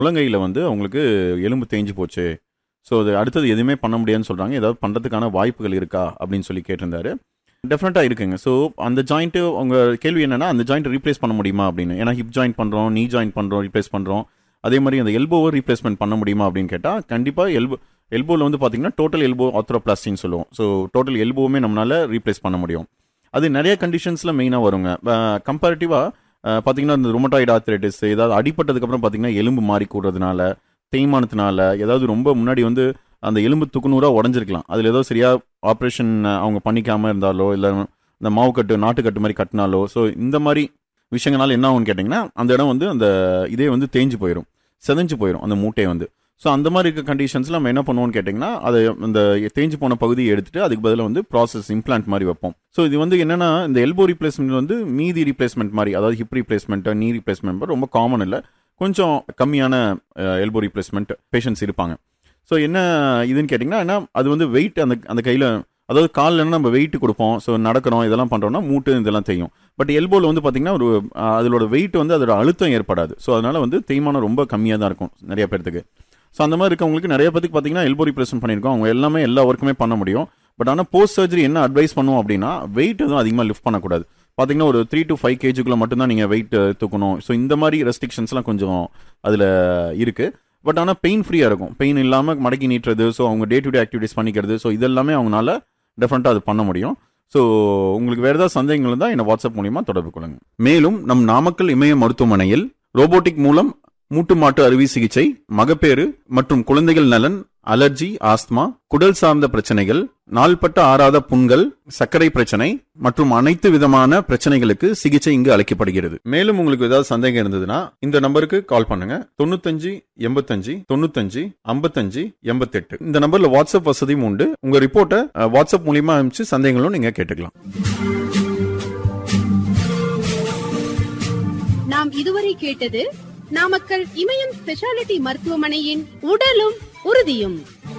முழங்கையில் வந்து அவங்களுக்கு எலும்பு தேஞ்சு போச்சு ஸோ அது அடுத்தது எதுவுமே பண்ண முடியாதுன்னு சொல்கிறாங்க ஏதாவது பண்ணுறதுக்கான வாய்ப்புகள் இருக்கா அப்படின்னு சொல்லி கேட்டிருந்தாரு டெஃபினட்டாக இருக்குங்க ஸோ அந்த ஜாயிண்ட்டு உங்கள் கேள்வி என்னன்னா அந்த ஜாயிண்ட் ரீப்ளேஸ் பண்ண முடியுமா அப்படின்னு ஏன்னா ஹிப் ஜாயின் பண்ணுறோம் நீ ஜாயின் பண்ணுறோம் ரீப்ளேஸ் பண்ணுறோம் அதே மாதிரி அந்த எல்போவை ரீப்ளேஸ்மெண்ட் பண்ண முடியுமா அப்படின்னு கேட்டால் கண்டிப்பாக எல்போ எல்போவில் வந்து பார்த்தீங்கன்னா டோட்டல் எல்போ ஆத்ரோபிளாஸ்டின்னு சொல்லுவோம் ஸோ டோட்டல் எல்போவுமே நம்மளால் ரீப்ளேஸ் பண்ண முடியும் அது நிறைய கண்டிஷன்ஸில் மெயினாக வருங்க கம்பேரிட்டிவாக பார்த்தீங்கன்னா இந்த ருமட்டாய்டு ஆர்த்ரைட்டிஸ் ஏதாவது அடிப்பட்டதுக்கப்புறம் பார்த்தீங்கன்னா எலும்பு மாறி கூடுறதுனால தேய்மானத்தினால ஏதாவது ரொம்ப முன்னாடி வந்து அந்த எலும்பு துக்குநூறாக உடஞ்சிருக்கலாம் அதில் ஏதோ சரியாக ஆப்ரேஷன் அவங்க பண்ணிக்காமல் இருந்தாலோ இல்லை இந்த மாவு கட்டு நாட்டுக்கட்டு மாதிரி கட்டினாலோ ஸோ இந்த மாதிரி விஷயங்களால என்ன ஆகும்னு கேட்டிங்கன்னா அந்த இடம் வந்து அந்த இதே வந்து தேஞ்சு போயிடும் செதஞ்சு போயிடும் அந்த மூட்டை வந்து ஸோ அந்த மாதிரி இருக்க கண்டிஷன்ஸில் நம்ம என்ன பண்ணுவோம்னு கேட்டிங்கன்னா அதை அந்த தேஞ்சு போன பகுதியை எடுத்துட்டு அதுக்கு பதிலாக வந்து ப்ராசஸ் இம்ப்ளான்ட் மாதிரி வைப்போம் ஸோ இது வந்து என்னன்னா இந்த எல்போ ரீப்ளேஸ்மெண்ட் வந்து மீதி ரீப்ளேஸ்மெண்ட் மாதிரி அதாவது ஹிப் ரீப்ளேஸ்மெண்ட் நீ ரீப்ளேஸ்மெண்ட் ரொம்ப காமன் இல்லை கொஞ்சம் கம்மியான எல்போ ரீப்ளேஸ்மெண்ட் பேஷண்ட்ஸ் இருப்பாங்க ஸோ என்ன இதுன்னு கேட்டிங்கன்னா ஏன்னா அது வந்து வெயிட் அந்த அந்த கையில் அதாவது காலில் நம்ம வெயிட் கொடுப்போம் ஸோ நடக்கிறோம் இதெல்லாம் பண்ணுறோம்னா மூட்டு இதெல்லாம் செய்யும் பட் எல்போவில் வந்து பார்த்தீங்கன்னா ஒரு அதோட வெயிட் வந்து அதோட அழுத்தம் ஏற்படாது ஸோ அதனால வந்து தேய்மானம் ரொம்ப கம்மியாக தான் இருக்கும் நிறைய பேர்த்துக்கு ஸோ அந்த மாதிரி இருக்கவங்களுக்கு நிறைய பேருக்கு பார்த்தீங்கன்னா எல்போ ரீப்ளேஸ்மெண்ட் பண்ணியிருக்கோம் அவங்க எல்லாமே எல்லா ஒர்க்குமே பண்ண முடியும் பட் ஆனால் போஸ்ட் சர்ஜரி என்ன அட்வைஸ் பண்ணுவோம் அப்படின்னா வெயிட் எதுவும் அதிகமாக லிஃப்ட் பண்ணக்கூடாது பார்த்தீங்கன்னா ஒரு த்ரீ டு ஃபைவ் கேஜிக்குள்ளே மட்டும்தான் நீங்கள் வெயிட் தூக்கணும் ஸோ இந்த மாதிரி ரெஸ்ட்ரிக்ஷன்ஸ்லாம் கொஞ்சம் அதில் இருக்குது பட் ஆனால் பெயின் ஃப்ரீயாக இருக்கும் பெயின் இல்லாமல் மடக்கி நீட்டுறது ஸோ அவங்க டே டு டே ஆக்டிவிட்டிஸ் பண்ணிக்கிறது ஸோ இதெல்லாமே அவங்களால டெஃபரெண்ட்டாக அது பண்ண முடியும் ஸோ உங்களுக்கு வேறு ஏதாவது சந்தேகங்கள் இருந்தால் என்னை வாட்ஸ்அப் மூலியமாக தொடர்பு கொள்ளுங்க மேலும் நம் நாமக்கல் இமய மருத்துவமனையில் ரோபோட்டிக் மூலம் மூட்டு மாட்டு அறுவை சிகிச்சை மகப்பேறு மற்றும் குழந்தைகள் நலன் அலர்ஜி ஆஸ்துமா குடல் சார்ந்த பிரச்சனைகள் நாள்பட்ட ஆறாத புண்கள் சர்க்கரை பிரச்சனை மற்றும் அனைத்து விதமான பிரச்சனைகளுக்கு சிகிச்சை இங்கு அளிக்கப்படுகிறது மேலும் உங்களுக்கு ஏதாவது சந்தேகம் இருந்ததுன்னா இந்த நம்பருக்கு கால் பண்ணுங்க தொண்ணூத்தஞ்சு எண்பத்தஞ்சு தொண்ணூத்தஞ்சு ஐம்பத்தஞ்சு எண்பத்தெட்டு இந்த நம்பர்ல வாட்ஸ்அப் வசதியும் உண்டு உங்க ரிப்போர்ட்டை வாட்ஸ்அப் மூலியமா அனுப்பிச்சு சந்தேகங்களும் நீங்க கேட்டுக்கலாம் நாம் இதுவரை கேட்டது நாமக்கல் இமயம் ஸ்பெஷாலிட்டி மருத்துவமனையின் உடலும் உறுதியும்